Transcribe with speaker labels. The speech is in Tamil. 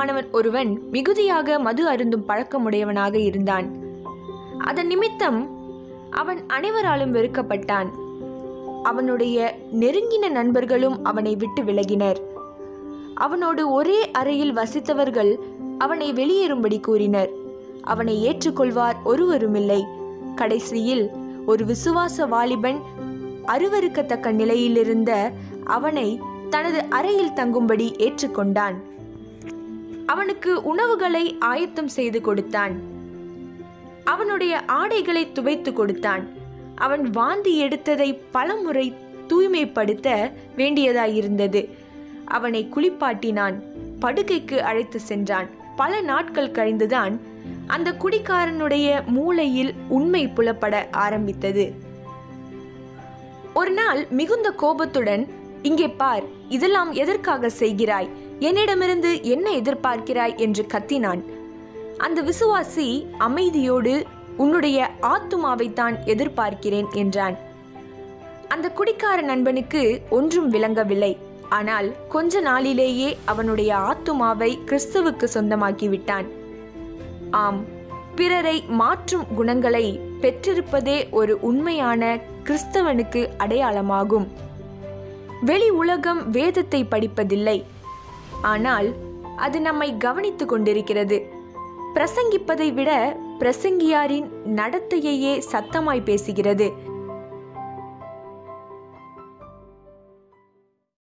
Speaker 1: பிரியமானவன் ஒருவன் மிகுதியாக மது அருந்தும் பழக்கமுடையவனாக இருந்தான் அதன் நிமித்தம் அவன் அனைவராலும் வெறுக்கப்பட்டான் அவனுடைய நெருங்கின நண்பர்களும் அவனை விட்டு விலகினர் அவனோடு ஒரே அறையில் வசித்தவர்கள் அவனை வெளியேறும்படி கூறினர் அவனை ஏற்றுக்கொள்வார் ஒருவருமில்லை கடைசியில் ஒரு விசுவாச வாலிபன் அருவருக்கத்தக்க நிலையிலிருந்த அவனை தனது அறையில் தங்கும்படி ஏற்றுக்கொண்டான் அவனுக்கு உணவுகளை ஆயத்தம் செய்து கொடுத்தான் அவனுடைய ஆடைகளை துவைத்து கொடுத்தான் அவன் வாந்தி எடுத்ததை பலமுறை தூய்மைப்படுத்த வேண்டியதாயிருந்தது அவனை குளிப்பாட்டினான் படுக்கைக்கு அழைத்து சென்றான் பல நாட்கள் கழிந்துதான் அந்த குடிக்காரனுடைய மூளையில் உண்மை புலப்பட ஆரம்பித்தது ஒரு நாள் மிகுந்த கோபத்துடன் இங்கே பார் இதெல்லாம் எதற்காக செய்கிறாய் என்னிடமிருந்து என்ன எதிர்பார்க்கிறாய் என்று கத்தினான் அந்த விசுவாசி அமைதியோடு உன்னுடைய ஆத்துமாவைத்தான் எதிர்பார்க்கிறேன் என்றான் அந்த குடிக்கார நண்பனுக்கு ஒன்றும் விளங்கவில்லை ஆனால் கொஞ்ச நாளிலேயே அவனுடைய ஆத்துமாவை கிறிஸ்துவுக்கு சொந்தமாக்கி விட்டான் ஆம் பிறரை மாற்றும் குணங்களை பெற்றிருப்பதே ஒரு உண்மையான கிறிஸ்தவனுக்கு அடையாளமாகும் வெளி உலகம் வேதத்தை படிப்பதில்லை ஆனால் அது நம்மை கவனித்துக் கொண்டிருக்கிறது பிரசங்கிப்பதை விட பிரசங்கியாரின் நடத்தையையே சத்தமாய் பேசுகிறது